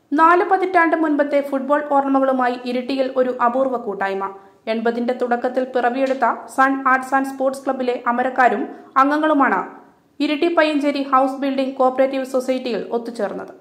നാല് പതിറ്റാണ്ട് മുൻപത്തെ ഫുട്ബോൾ ഓർമ്മകളുമായി ഇരിട്ടിയിൽ ഒരു അപൂർവ കൂട്ടായ്മ എൺപതിന്റെ തുടക്കത്തിൽ പിറവിയെടുത്ത സൺ ആർട്സ് ആൻഡ് സ്പോർട്സ് ക്ലബിലെ അമരക്കാരും അംഗങ്ങളുമാണ് Iritty Payyanchery house building cooperative സൊസൈറ്റിയിൽ ഒത്തുചേർന്നത്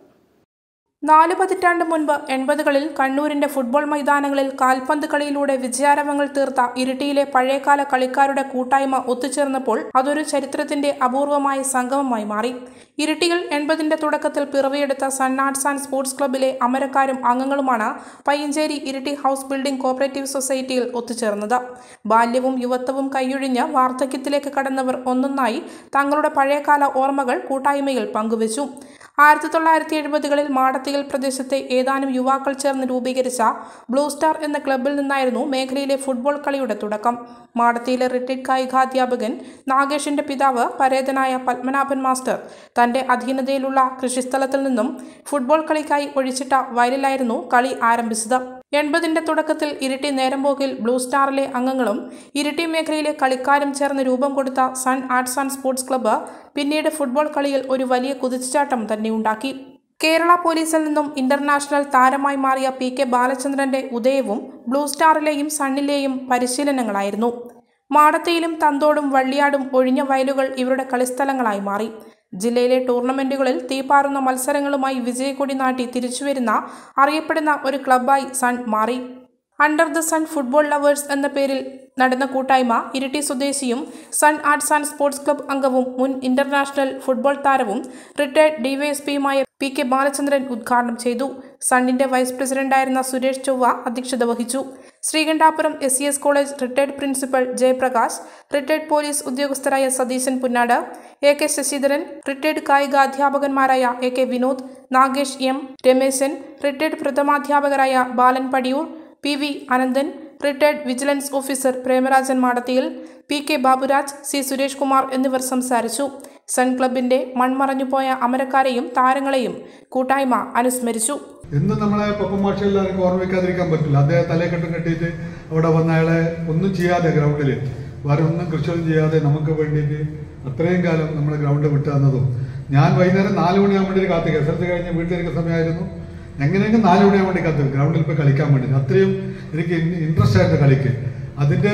നാല് പതിറ്റാണ്ട് മുൻപ് എൺപതുകളിൽ കണ്ണൂരിന്റെ ഫുട്ബോൾ മൈതാനങ്ങളിൽ കാൽപന്ത് കളിയിലൂടെ വിജയാരവങ്ങൾ തീർത്ത ഇരിട്ടിയിലെ പഴയകാല കളിക്കാരുടെ കൂട്ടായ്മ ഒത്തുചേർന്നപ്പോൾ അതൊരു ചരിത്രത്തിന്റെ അപൂർവമായ സംഗമമായി മാറി ഇരിട്ടിയിൽ എൺപതിന്റെ തുടക്കത്തിൽ പിറവിയെടുത്ത സൺ ആർട്സ് ആൻഡ് സ്പോർട്സ് ക്ലബിലെ അമരക്കാരും അംഗങ്ങളുമാണ് Payyanchery Iritty house building cooperative സൊസൈറ്റിയിൽ ഒത്തുചേർന്നത് ബാല്യവും യുവത്വവും കൈയൊഴിഞ്ഞ് വാർദ്ധക്യത്തിലേക്ക് കടന്നവർ ഒന്നൊന്നായി തങ്ങളുടെ പഴയകാല ഓർമ്മകൾ കൂട്ടായ്മയിൽ പങ്കുവച്ചു ആയിരത്തി തൊള്ളായിരത്തി എഴുപതുകളിൽ മാടത്തിയിൽ പ്രദേശത്തെ ഏതാനും യുവാക്കൾ ചേർന്ന് രൂപീകരിച്ച ബ്ലൂ സ്റ്റാർ എന്ന ക്ലബിൽ നിന്നായിരുന്നു മേഖലയിലെ ഫുട്ബോൾ കളിയുടെ തുടക്കം മാടത്തിയിലെ റിട്ടയർഡ് കായികാധ്യാപകൻ നാഗേഷിന്റെ പിതാവ് പരേതനായ പത്മനാഭൻ മാസ്റ്റർ തന്റെ അധീനതയിലുള്ള കൃഷിസ്ഥലത്തിൽ നിന്നും ഫുട്ബോൾ കളിക്കായി ഒഴിച്ചിട്ട വയലിലായിരുന്നു കളി ആരംഭിച്ചത് എൺപതിന്റെ തുടക്കത്തിൽ ഇരിട്ടി നേരമ്പോക്കിൽ ബ്ലൂ സ്റ്റാറിലെ അംഗങ്ങളും ഇരിട്ടി മേഖലയിലെ കളിക്കാരും ചേർന്ന് രൂപം കൊടുത്ത sun arts and sports club പിന്നീട് ഫുട്ബോൾ കളിയിൽ ഒരു വലിയ കുതിച്ചുചാട്ടം തന്നെ ഉണ്ടാക്കി കേരള പോലീസിൽ നിന്നും ഇന്റർനാഷണൽ താരമായി മാറിയ പി കെ ബാലചന്ദ്രന്റെ ഉദയവും ബ്ലൂ സ്റ്റാറിലെയും സണ്ണിലെയും പരിശീലനങ്ങളായിരുന്നു മാടത്തിയിലും തന്തോടും വള്ളിയാടും ഒഴിഞ്ഞ വയലുകൾ ഇവരുടെ കളിസ്ഥലങ്ങളായി മാറി ജില്ലയിലെ ടൂർണമെന്റുകളിൽ തീപാറുന്ന മത്സരങ്ങളുമായി വിജയക്കൊടി നാട്ടി തിരിച്ചുവരുന്ന അറിയപ്പെടുന്ന ഒരു ക്ലബ്ബായി സൺ മാറി under the sun football lovers എന്ന പേരിൽ നടന്ന കൂട്ടായ്മ ഇരിട്ടി സ്വദേശിയും sun arts and sports club അംഗവും മുൻ ഇന്റർനാഷണൽ ഫുട്ബോൾ താരവും റിട്ടയർഡ് ഡിവൈഎസ്പിയുമായ പി കെ ബാലചന്ദ്രൻ ഉദ്ഘാടനം ചെയ്തു സണ്ണിന്റെ വൈസ് പ്രസിഡന്റായിരുന്ന സുരേഷ് ചൊവ്വ അധ്യക്ഷത വഹിച്ചു Sreekandapuram S C S college retired principal Jayaprakash retired police ഉദ്യോഗസ്ഥരായ Satheesan Punnad A K Sasidharan retired കായിക അധ്യാപകന്മാരായ A K Vinod Nagesh M Rameshan retired പ്രഥമാധ്യാപകരായ ബാലൻ Padiyoor P V Ananthan retired vigilance officer Premarajan മാടത്തിയിൽ P K Baburaj C Suresh Kumar എന്നിവർ സംസാരിച്ചു സൺ ക്ലബിന്റെ മൺമറഞ്ഞുപോയ അമരക്കാരെയും താരങ്ങളെയും കൂട്ടായ്മ അനുസ്മരിച്ചു എന്നും നമ്മളെ പപ്പൻ മാഷ എല്ലാവർക്കും ഓർമ്മിക്കാതിരിക്കാൻ പറ്റില്ല അദ്ദേഹം തലയെക്കെട്ടും കെട്ടിയിട്ട് അവിടെ വന്ന അയാളെ ഒന്നും ചെയ്യാതെ ഗ്രൗണ്ടിൽ വേറെ ഒന്നും കൃഷിയൊന്നും ചെയ്യാതെ നമുക്ക് വേണ്ടിയിട്ട് അത്രയും കാലം നമ്മളെ ഗ്രൗണ്ട് വിട്ടു തന്നതും ഞാൻ വൈകുന്നേരം നാല് മണിയാകുമ്പോൾ വേണ്ടി കാത്തു എസ് എൽ സി കഴിഞ്ഞ് വീട്ടിലിരിക്കുന്ന സമയമായിരുന്നു എങ്ങനെയെങ്കിലും നാല് മണിയാകുമ്പോൾ വേണ്ടി കാത്തു ഗ്രൗണ്ടിൽ പോയി കളിക്കാൻ വേണ്ടി അത്രയും എനിക്ക് ഇൻട്രസ്റ്റ് ആയിരുന്നു കളിക്ക് അതിൻ്റെ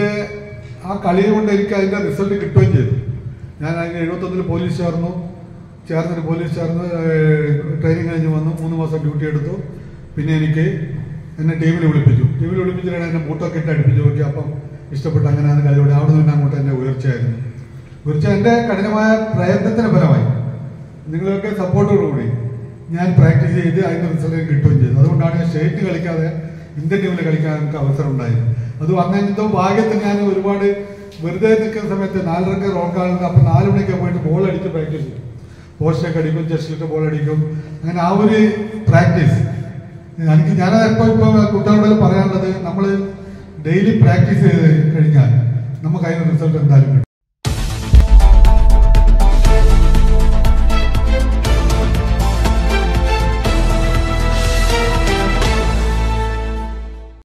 ആ കളി കൊണ്ട് എനിക്ക് അതിൻ്റെ റിസൾട്ട് കിട്ടുകയും ചെയ്തു ഞാൻ അതിന് എഴുപത്തൊന്നിൽ പോലീസ് ചേർന്നു ചേർന്നിട്ട് പോലീസ് ചേർന്ന് ട്രെയിനിങ് കഴിഞ്ഞ് വന്നു മൂന്ന് മാസം ഡ്യൂട്ടി എടുത്തു പിന്നെ എനിക്ക് എന്നെ ടീമിൽ വിളിപ്പിച്ചു ടീമിൽ വിളിപ്പിച്ചിട്ടാണ് എന്നെ ബൂട്ടൊക്കെ ഇട്ട് അടുപ്പിച്ച് നോക്കി അപ്പം ഇഷ്ടപ്പെട്ട് അങ്ങനെയാണ് കളിയോടെ അവിടെ നിന്ന് അങ്ങോട്ട് എൻ്റെ ഉയർച്ചയായിരുന്നു ഉയർച്ച എൻ്റെ കഠിനമായ പ്രയത്നത്തിന് ഫലമായി നിങ്ങളൊക്കെ സപ്പോർട്ടോടുകൂടി ഞാൻ പ്രാക്ടീസ് ചെയ്ത് അതിൻ്റെ റിസൾട്ട് കിട്ടുകയും ചെയ്തു അതുകൊണ്ടാണ് ഞാൻ സ്റ്റേറ്റ് കളിക്കാതെ ഇന്ത്യൻ ടീമിൽ കളിക്കാൻ എനിക്ക് അവസരം ഉണ്ടായത് അത് അങ്ങനത്തെ ഭാഗ്യത്തിന് ഞാൻ ഒരുപാട് വെറുതെ നിൽക്കുന്ന സമയത്ത് നാലരക്ക് റോക്കാളുണ്ട് അപ്പം നാല് മണിക്ക് പോയിട്ട് ബോൾ അടിച്ച് പ്രാക്ടീസ് ചെയ്യും പോസ്റ്റൊക്കെ അടിക്കും ചെസ്റ്റിലിട്ട് ബോൾ അടിക്കും അങ്ങനെ ആ ഒരു പ്രാക്ടീസ് എനിക്ക് ഞാൻ എപ്പോൾ ഇപ്പോൾ കുട്ടികളോട് പറയാനുള്ളത് നമ്മൾ ഡെയിലി പ്രാക്ടീസ് ചെയ്ത് കഴിഞ്ഞാൽ നമുക്ക് അതിന് റിസൾട്ട് എന്തായാലും കിട്ടും